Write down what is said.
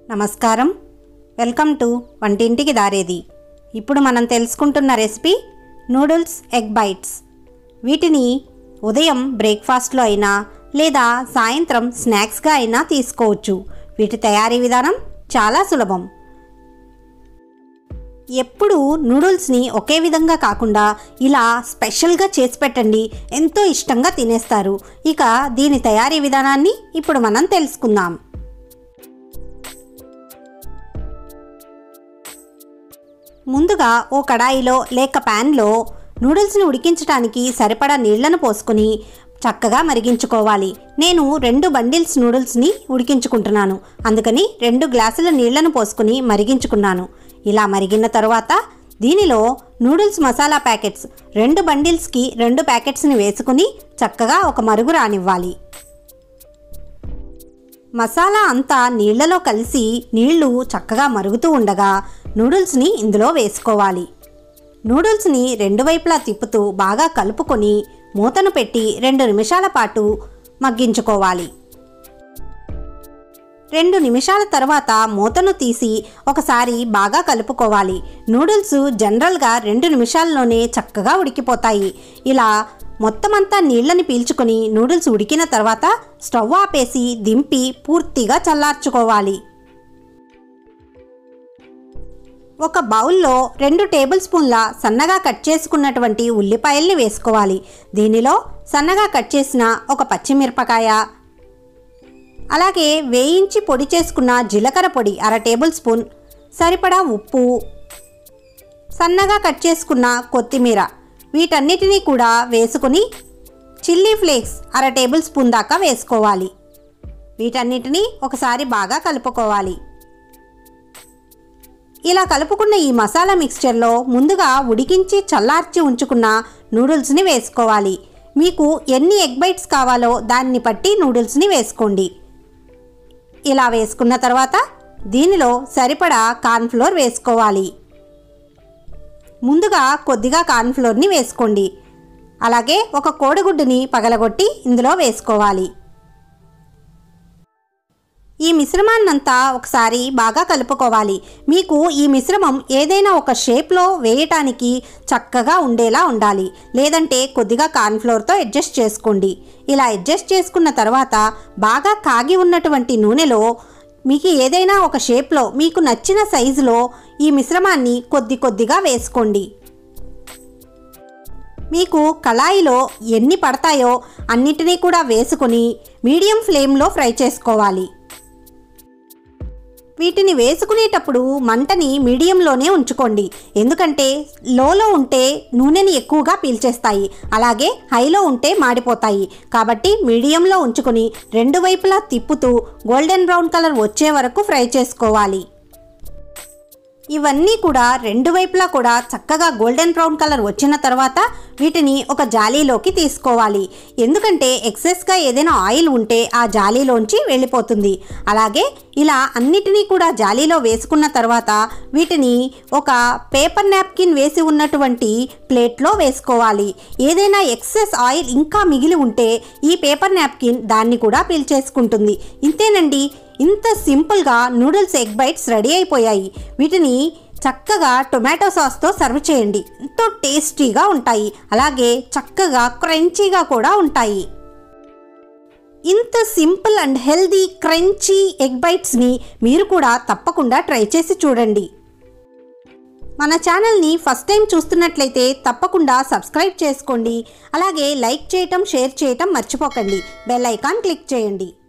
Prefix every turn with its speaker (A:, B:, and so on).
A: నమస్కారం welcome to వంటింటికి దారేది ఇప్పుడు మనం తెలుసుకుంటున్న రెసిపీ నూడిల్స్ ఎగ్ బైట్స్ వీటిని ఉదయం బ్రేక్ఫాస్ట్లో అయినా లేదా సాయంత్రం స్నాక్స్గా అయినా తీసుకోవచ్చు వీటి తయారీ విధానం చాలా సులభం ఎప్పుడు నూడిల్స్ని ఒకే విధంగా కాకుండా ఇలా స్పెషల్గా చేసి పెట్టండి ఎంతో ఇష్టంగా తినేస్తారు ఇక దీని తయారీ విధానాన్ని ఇప్పుడు మనం తెలుసుకుందాం ముందుగా ఓ కడాయిలో లేక ప్యాన్లో నూడిల్స్ని ఉడికించడానికి సరిపడా నీళ్లను పోసుకొని చక్కగా మరిగించుకోవాలి నేను రెండు బండిల్స్ నూడిల్స్ని ఉడికించుకుంటున్నాను అందుకని రెండు గ్లాసుల నీళ్లను పోసుకొని మరిగించుకున్నాను ఇలా మరిగిన తర్వాత దీనిలో నూడిల్స్ మసాలా ప్యాకెట్స్ రెండు బండిల్స్కి రెండు ప్యాకెట్స్ని వేసుకుని చక్కగా ఒక మరుగు రానివ్వాలి మసాలా అంతా నీళ్లలో కలిసి నీళ్లు చక్కగా మరుగుతూ ఉండగా నూడిల్స్ని ఇందులో వేసుకోవాలి నూడిల్స్ని రెండు వైపులా తిప్పుతూ బాగా కలుపుకొని మూతను పెట్టి రెండు నిమిషాల పాటు మగ్గించుకోవాలి రెండు నిమిషాల తర్వాత మూతను తీసి ఒకసారి బాగా కలుపుకోవాలి నూడిల్స్ జనరల్గా రెండు నిమిషాల్లోనే చక్కగా ఉడికిపోతాయి ఇలా మొత్తం అంతా నీళ్ళని పీల్చుకొని నూడిల్స్ ఉడికిన తర్వాత స్టవ్ ఆపేసి దింపి పూర్తిగా చల్లార్చుకోవాలి ఒక బౌల్లో రెండు టేబుల్ స్పూన్ల సన్నగా కట్ చేసుకున్నటువంటి ఉల్లిపాయల్ని వేసుకోవాలి దీనిలో సన్నగా కట్ చేసిన ఒక పచ్చిమిరపకాయ అలాగే వేయించి పొడి చేసుకున్న జీలకర్ర పొడి అర టేబుల్ స్పూన్ సరిపడా ఉప్పు సన్నగా కట్ చేసుకున్న కొత్తిమీర వీటన్నిటినీ కూడా వేసుకుని చిల్లీ ఫ్లేక్స్ అర టేబుల్ స్పూన్ దాకా వేసుకోవాలి వీటన్నిటినీ ఒకసారి బాగా కలుపుకోవాలి ఇలా కలుపుకున్న ఈ మసాలా మిక్స్చర్లో ముందుగా ఉడికించి చల్లార్చి ఉంచుకున్న నూడిల్స్ని వేసుకోవాలి మీకు ఎన్ని ఎగ్ బైట్స్ కావాలో దాన్ని బట్టి నూడిల్స్ని వేసుకోండి ఇలా వేసుకున్న తర్వాత దీనిలో సరిపడా కార్న్ఫ్లోర్ వేసుకోవాలి ముందుగా కొద్దిగా కార్న్ఫ్లోర్ని వేసుకోండి అలాగే ఒక కోడిగుడ్డుని పగలగొట్టి ఇందులో వేసుకోవాలి ఈ మిశ్రమాన్నంతా ఒకసారి బాగా కలుపుకోవాలి మీకు ఈ మిశ్రమం ఏదైనా ఒక షేప్లో వేయటానికి చక్కగా ఉండేలా ఉండాలి లేదంటే కొద్దిగా కార్న్ఫ్లోర్తో అడ్జస్ట్ చేసుకోండి ఇలా అడ్జస్ట్ చేసుకున్న తర్వాత బాగా కాగి ఉన్నటువంటి నూనెలో మీకు ఏదైనా ఒక షేప్లో మీకు నచ్చిన సైజులో ఈ మిశ్రమాన్ని కొద్ది కొద్దిగా వేసుకోండి మీకు కళాయిలో ఎన్ని పడతాయో అన్నిటినీ కూడా వేసుకొని మీడియం ఫ్లేమ్లో ఫ్రై చేసుకోవాలి వీటిని వేసుకునేటప్పుడు మంటని మీడియంలోనే ఉంచుకోండి ఎందుకంటే లోలో ఉంటే నూనెని ఎక్కువగా పీల్చేస్తాయి అలాగే హైలో ఉంటే మాడిపోతాయి కాబట్టి మీడియంలో ఉంచుకొని రెండు వైపులా తిప్పుతూ గోల్డెన్ బ్రౌన్ కలర్ వచ్చే వరకు ఫ్రై చేసుకోవాలి ఇవన్నీ కూడా రెండు వైపులా కూడా చక్కగా గోల్డెన్ బ్రౌన్ కలర్ వచ్చిన తర్వాత వీటిని ఒక జాలీలోకి తీసుకోవాలి ఎందుకంటే ఎక్సెస్గా ఏదైనా ఆయిల్ ఉంటే ఆ జాలీలోంచి వెళ్ళిపోతుంది అలాగే ఇలా అన్నిటినీ కూడా జాలీలో వేసుకున్న తర్వాత వీటిని ఒక పేపర్ నాప్కిన్ వేసి ఉన్నటువంటి ప్లేట్లో వేసుకోవాలి ఏదైనా ఎక్సెస్ ఆయిల్ ఇంకా మిగిలి ఉంటే ఈ పేపర్ నాప్కిన్ దాన్ని కూడా పీల్చేసుకుంటుంది ఇంతేనండి ఇంత సింపుల్గా నూడిల్స్ ఎగ్ బైట్స్ రెడీ అయిపోయాయి వీటిని చక్కగా టొమాటో సాస్తో సర్వ్ చేయండి ఎంతో టేస్టీగా ఉంటాయి అలాగే చక్కగా క్రంచీగా కూడా ఉంటాయి ఇంత simple and healthy crunchy egg బైట్స్ని మీరు కూడా తప్పకుండా ట్రై చేసి చూడండి మన ఛానల్ని ఫస్ట్ టైం చూస్తున్నట్లయితే తప్పకుండా సబ్స్క్రైబ్ చేసుకోండి అలాగే లైక్ చేయటం షేర్ చేయటం మర్చిపోకండి బెల్ ఐకాన్ క్లిక్ చేయండి